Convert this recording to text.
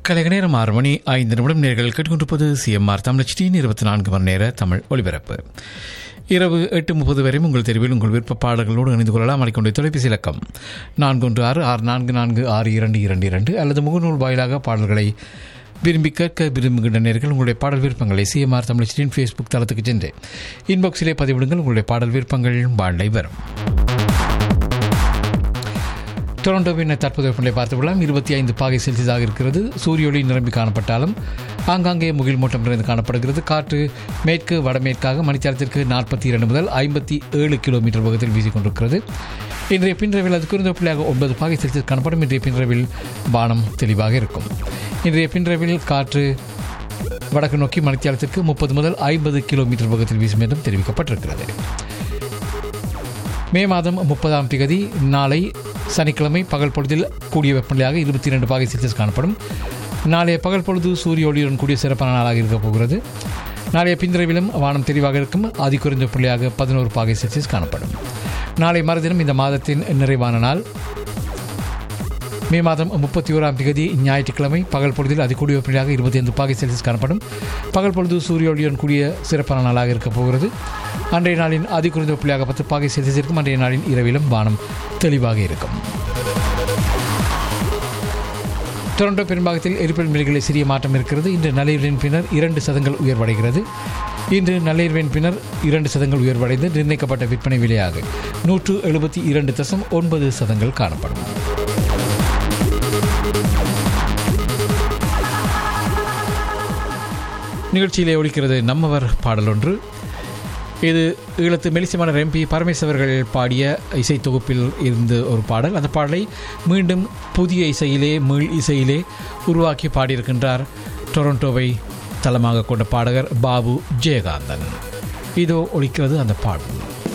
கலைக நேரம் ஆறு மணி ஐந்து நிமிடம் நேர்கள் கேட்டுக்கொண்டிருப்பது சிஎம்ஆர் தமிழச்சியின் இருபத்தி நான்கு மணி நேர தமிழ் ஒலிபரப்பு இரவு எட்டு முப்பது வரையும் உங்கள் தெருவில் உங்கள் விருப்ப பாடல்களோடு இணைந்து கொள்ளலாம் அளிக்கொண்ட தொலைபேசி இலக்கம் நான்கு ஒன்று ஆறு ஆறு நான்கு நான்கு ஆறு இரண்டு இரண்டு இரண்டு அல்லது முகநூல் வாயிலாக பாடல்களை விரும்பி கேட்க விரும்புகின்ற நேர்கள் உங்களுடைய பாடல் விருப்பங்களை சிஎம்ஆர் தமிழச்சியின் ஃபேஸ்புக் தளத்துக்கு சென்று இன்பாக்ஸிலே பதிவிடுங்கள் உங்களுடைய பாடல் விருப்பங்கள் வாழ்லை வரும் டொரண்டோவின் தற்போதைய வெப்பநிலை பார்த்து விடலாம் இருபத்தி ஐந்து பாகை செல்சியஸாக இருக்கிறது சூரிய ஒளி நிரம்பி காணப்பட்டாலும் ஆங்காங்கே முகில் மூட்டம் நிறைந்து காணப்படுகிறது காற்று மேற்கு வடமேற்காக மணித்தியாலத்திற்கு நாற்பத்தி இரண்டு முதல் ஐம்பத்தி ஏழு கிலோமீட்டர் வேகத்தில் வீசிக்கொண்டிருக்கிறது இன்றைய பின்ரவில் அது குறைந்த புள்ளியாக ஒன்பது பாகை செல்சியஸ் காணப்படும் இன்றைய பின்ரவில் வானம் தெளிவாக இருக்கும் இன்றைய பின்ரவில் காற்று வடக்கு நோக்கி மணித்தியாலத்திற்கு முப்பது முதல் ஐம்பது கிலோமீட்டர் வேகத்தில் வீசும் என்றும் தெரிவிக்கப்பட்டிருக்கிறது மே மாதம் முப்பதாம் திகதி நாளை சனிக்கிழமை பகல் பொழுதில் கூடிய வெப்பநிலையாக இருபத்தி இரண்டு பாகை செல்சியஸ் காணப்படும் நாளைய பகல் பொழுது சூரிய ஒளியுடன் கூடிய சிறப்பான நாளாக இருக்கப் போகிறது நாளைய பிந்திரவிலும் வானம் தெளிவாக இருக்கும் அதி குறைந்த புள்ளியாக பதினோரு பாகை செல்சியஸ் காணப்படும் நாளை மறுதினம் இந்த மாதத்தின் நிறைவான நாள் மே மாதம் முப்பத்தி ஓராம் தேதி ஞாயிற்றுக்கிழமை பகல் பொழுதில் அதிகூடிய வெப்பநிலையாக இருபத்தி ஐந்து பாகை செல்சியஸ் காணப்படும் பகல் பொழுது சூரிய ஒளியுடன் கூடிய சிறப்பான நாளாக இருக்கப் போகிறது அன்றைய நாளின் அதிகுறைந்த வெப்பநிலையாக பத்து பாகை செல்சியஸ் இருக்கும் அன்றைய நாளின் இரவிலும் வானம் தெளிவாக இருக்கும் டொரண்டோ பெரும்பாகத்தில் எரிபொருள் விலைகளில் சிறிய மாற்றம் இருக்கிறது இன்று நள்ளிரவின் பின்னர் இரண்டு சதங்கள் உயர்வடைகிறது இன்று நள்ளிரவின் பின்னர் இரண்டு சதங்கள் உயர்வடைந்து நிர்ணயிக்கப்பட்ட விற்பனை விலையாக நூற்று எழுபத்தி இரண்டு தசம் ஒன்பது சதங்கள் காணப்படும் நிகழ்ச்சியிலே ஒழிக்கிறது நம்மவர் பாடல் ஒன்று இது ஈழத்து மெலிசமான எம்பி பரமேஸ்வர்கள் பாடிய இசை தொகுப்பில் இருந்து ஒரு பாடல் அந்த பாடலை மீண்டும் புதிய இசையிலே மீள் இசையிலே உருவாக்கி பாடியிருக்கின்றார் டொரண்டோவை தளமாக கொண்ட பாடகர் பாபு ஜெயகாந்தன் இதோ ஒழிக்கிறது அந்த பாடல்